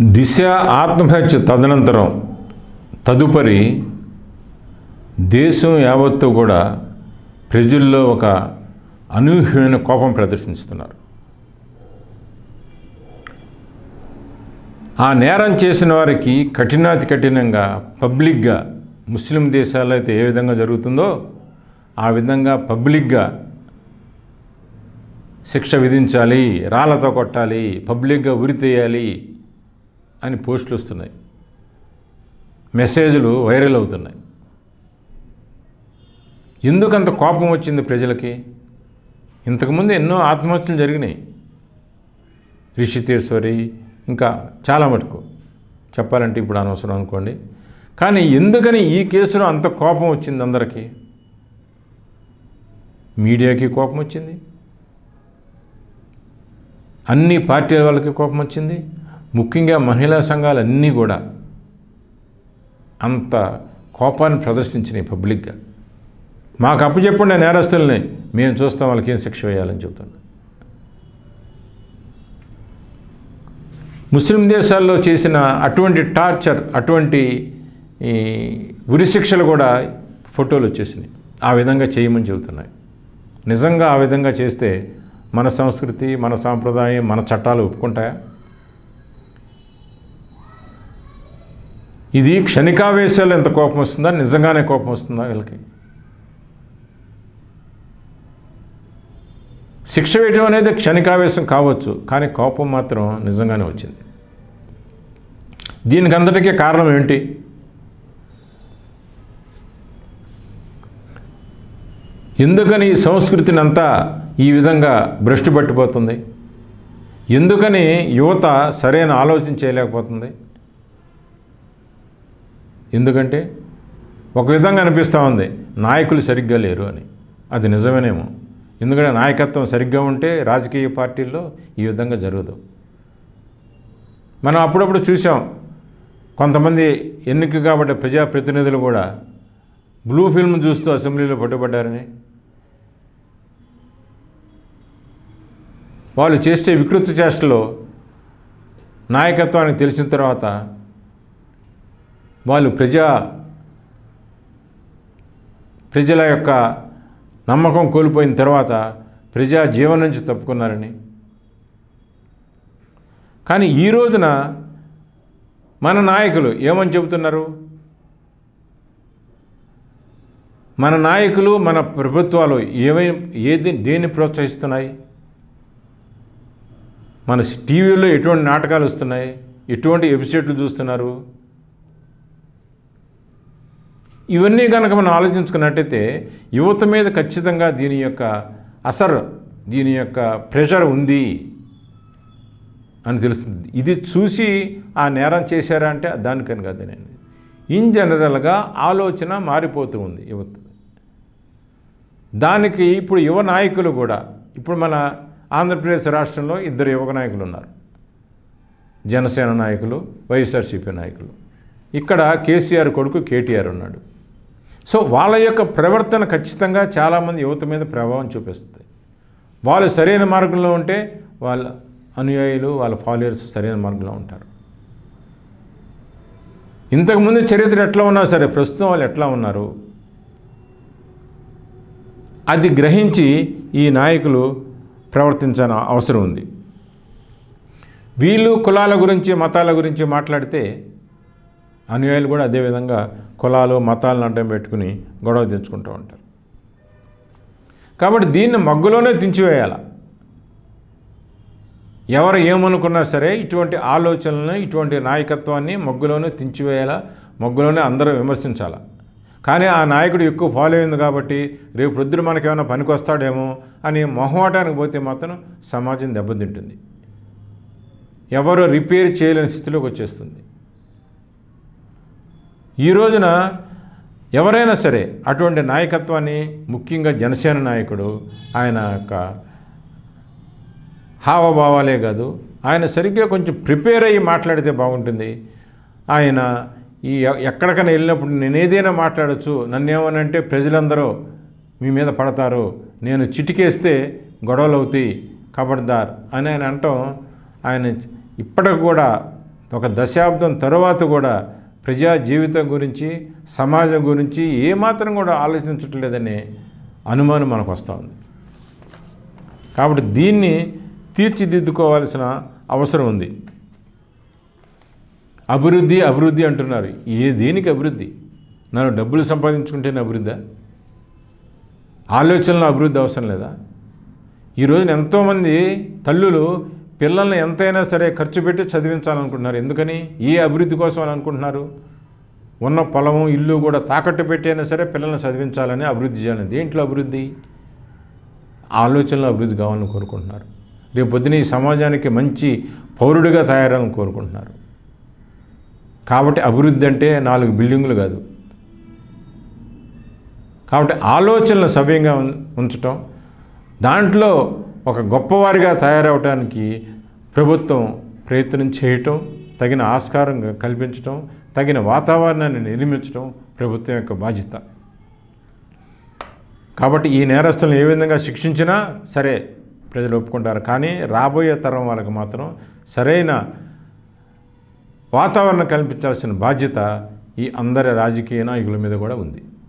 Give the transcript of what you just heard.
దిశ ఆత్మహత్య తదనంతరం తదుపరి దేశం యావత్తు కూడా ప్రజల్లో ఒక అనూహ్యమైన కోపం ప్రదర్శిస్తున్నారు ఆ నేరం చేసిన వారికి కఠినాతి కఠినంగా పబ్లిక్గా ముస్లిం దేశాల్లో అయితే ఏ విధంగా జరుగుతుందో ఆ విధంగా పబ్లిక్గా శిక్ష విధించాలి రాళ్లతో కొట్టాలి పబ్లిక్గా ఉరితేయాలి అని పోస్టులు వస్తున్నాయి మెసేజ్లు వైరల్ అవుతున్నాయి ఎందుకంత కోపం వచ్చింది ప్రజలకి ఇంతకుముందు ఎన్నో ఆత్మహత్యలు జరిగినాయి రిషితేశ్వరి ఇంకా చాలా మటుకు చెప్పాలంటే ఇప్పుడు అనవసరం అనుకోండి కానీ ఎందుకని ఈ కేసులో అంత కోపం వచ్చింది అందరికీ మీడియాకి కోపం వచ్చింది అన్ని పార్టీల వాళ్ళకి కోపం వచ్చింది ముఖ్యంగా మహిళా సంఘాలన్నీ కూడా అంత కోపాన్ని ప్రదర్శించినాయి పబ్లిక్గా మాకు అప్పచెప్పండి నేరస్తుల్ని మేము చూస్తాం వాళ్ళకి ఏం శిక్ష వేయాలని చెబుతాను ముస్లిం దేశాల్లో చేసిన అటువంటి టార్చర్ అటువంటి ఈ ఉరి శిక్షలు కూడా ఫోటోలు వచ్చేసినాయి ఆ విధంగా చేయమని చెబుతున్నాయి నిజంగా ఆ విధంగా చేస్తే మన సంస్కృతి మన సాంప్రదాయం మన చట్టాలు ఒప్పుకుంటాయా ఇది క్షణికావేశాలు ఎంత కోపం వస్తుందా నిజంగానే కోపం వస్తుందా వీళ్ళకి శిక్ష వేయడం అనేది క్షణికావేశం కావచ్చు కానీ కోపం మాత్రం నిజంగానే వచ్చింది దీనికి అందరికీ కారణం ఏంటి ఎందుకని ఈ సంస్కృతిని అంతా ఈ విధంగా భ్రష్టు పట్టిపోతుంది ఎందుకని యువత సరైన ఆలోచన చేయలేకపోతుంది ఎందుకంటే ఒక విధంగా అనిపిస్తూ ఉంది నాయకులు సరిగ్గా లేరు అని అది నిజమేనేమో ఎందుకంటే నాయకత్వం సరిగ్గా ఉంటే రాజకీయ పార్టీల్లో ఈ విధంగా జరగదు మనం అప్పుడప్పుడు చూసాం కొంతమంది ఎన్నిక కాబట్టి ప్రజాప్రతినిధులు కూడా బ్లూ ఫిల్మ్ చూస్తూ అసెంబ్లీలో పట్టుబడ్డారని వాళ్ళు చేసే వికృత చేష్టలో నాయకత్వానికి తెలిసిన తర్వాత వాళ్ళు ప్రజా ప్రజల యొక్క నమ్మకం కోల్పోయిన తర్వాత ప్రజా జీవనం నుంచి తప్పుకున్నారని కానీ ఈ రోజున మన నాయకులు ఏమని చెబుతున్నారు మన నాయకులు మన ప్రభుత్వాలు ఏమై ఏది దేన్ని ప్రోత్సహిస్తున్నాయి మన టీవీలో ఎటువంటి నాటకాలు వస్తున్నాయి ఎటువంటి ఎపిసోడ్లు చూస్తున్నారు ఇవన్నీ కనుక మనం ఆలోచించుకున్నట్టయితే యువత మీద ఖచ్చితంగా దీని యొక్క అసర్ దీని యొక్క ప్రెషర్ ఉంది అని తెలుస్తుంది ఇది చూసి ఆ నేరం చేశారా అంటే దానికని కాదు నేను ఇన్ జనరల్గా ఆలోచన మారిపోతూ ఉంది యువత దానికి ఇప్పుడు యువ నాయకులు కూడా ఇప్పుడు మన ఆంధ్రప్రదేశ్ రాష్ట్రంలో ఇద్దరు యువక నాయకులు ఉన్నారు జనసేన నాయకులు వైఎస్ఆర్సీపీ నాయకులు ఇక్కడ కేసీఆర్ కొడుకు కేటీఆర్ ఉన్నాడు సో వాళ్ళ యొక్క ప్రవర్తన ఖచ్చితంగా చాలామంది యువత మీద ప్రభావం చూపిస్తుంది వాళ్ళు సరైన మార్గంలో ఉంటే వాళ్ళ అనుయాయులు వాళ్ళ ఫాలోయర్స్ సరైన మార్గంలో ఉంటారు ఇంతకుముందు చరిత్ర ఎట్లా ఉన్నా సరే ప్రస్తుతం వాళ్ళు ఎట్లా ఉన్నారు అది గ్రహించి ఈ నాయకులు ప్రవర్తించాల్సిన అవసరం ఉంది వీళ్ళు కులాల గురించి మతాల గురించి మాట్లాడితే అనుయాయులు కూడా అదేవిధంగా కులాలు మతాలను అడ్డం పెట్టుకుని గొడవ తెచ్చుకుంటూ ఉంటారు కాబట్టి దీన్ని మగ్గులోనే దించివేయాల ఎవరు ఏమనుకున్నా సరే ఇటువంటి ఆలోచనలను ఇటువంటి నాయకత్వాన్ని మగ్గులోనే తించివేయాలా మగ్గులోనే అందరూ విమర్శించాలా కానీ ఆ నాయకుడు ఎక్కువ ఫాలో అయింది కాబట్టి రేపు ప్రొద్దున మనకేమైనా పనికొస్తాడేమో అని మొహమాటానికి పోతే మాత్రం సమాజం దెబ్బతింటుంది ఎవరు రిపేర్ చేయలేని స్థితిలోకి వచ్చేస్తుంది ఈ రోజున ఎవరైనా సరే అటువంటి నాయకత్వాన్ని ముఖ్యంగా జనసేన నాయకుడు ఆయన యొక్క హావభావాలే కాదు ఆయన సరిగ్గా కొంచెం ప్రిపేర్ అయ్యి మాట్లాడితే బాగుంటుంది ఆయన ఈ ఎక్కడికైనా వెళ్ళినప్పుడు నేను ఏదైనా మాట్లాడచ్చు నన్నేమనంటే ప్రజలందరూ మీ మీద పడతారు నేను చిటికేస్తే గొడవలు అవుతాయి కబడ్దార్ అని ఆయన అంటాం ఆయన ఇప్పటికి కూడా ఒక దశాబ్దం తర్వాత కూడా ప్రజా జీవితం గురించి సమాజం గురించి ఏమాత్రం కూడా ఆలోచించట్లేదనే అనుమానం మనకు వస్తూ ఉంది కాబట్టి దీన్ని తీర్చిదిద్దుకోవాల్సిన అవసరం ఉంది అభివృద్ధి అభివృద్ధి అంటున్నారు ఏ దేనికి అభివృద్ధి నన్ను డబ్బులు సంపాదించుకుంటేనే అభివృద్ధి ఆలోచనలో అభివృద్ధి అవసరం లేదా ఈ రోజున ఎంతోమంది తల్లులు పిల్లల్ని ఎంతైనా సరే ఖర్చు పెట్టి చదివించాలనుకుంటున్నారు ఎందుకని ఏ అభివృద్ధి కోసం అని అనుకుంటున్నారు ఉన్న పొలము ఇల్లు కూడా తాకట్టు పెట్టి అయినా సరే పిల్లల్ని చదివించాలని అభివృద్ధి చేయాలని దేంట్లో అభివృద్ధి ఆలోచనలో అభివృద్ధి కావాలని కోరుకుంటున్నారు రేపు పొద్దున ఈ సమాజానికి మంచి పౌరుడిగా తయారాలని కోరుకుంటున్నారు కాబట్టి అభివృద్ధి అంటే నాలుగు బిల్డింగులు కాదు కాబట్టి ఆలోచనలు సవ్యంగా ఉం- ఉంచటం దాంట్లో ఒక గొప్పవారిగా తయారవటానికి ప్రభుత్వం ప్రయత్నం చేయటం తగిన ఆస్కారం కల్పించటం తగిన వాతావరణాన్ని నిర్మించడం ప్రభుత్వం యొక్క బాధ్యత కాబట్టి ఈ నేరస్తులను ఏ విధంగా శిక్షించినా సరే ప్రజలు ఒప్పుకుంటారు కానీ రాబోయే తరం వాళ్ళకి మాత్రం సరైన వాతావరణం కల్పించాల్సిన బాధ్యత ఈ అందరి రాజకీయ నాయకుల మీద కూడా ఉంది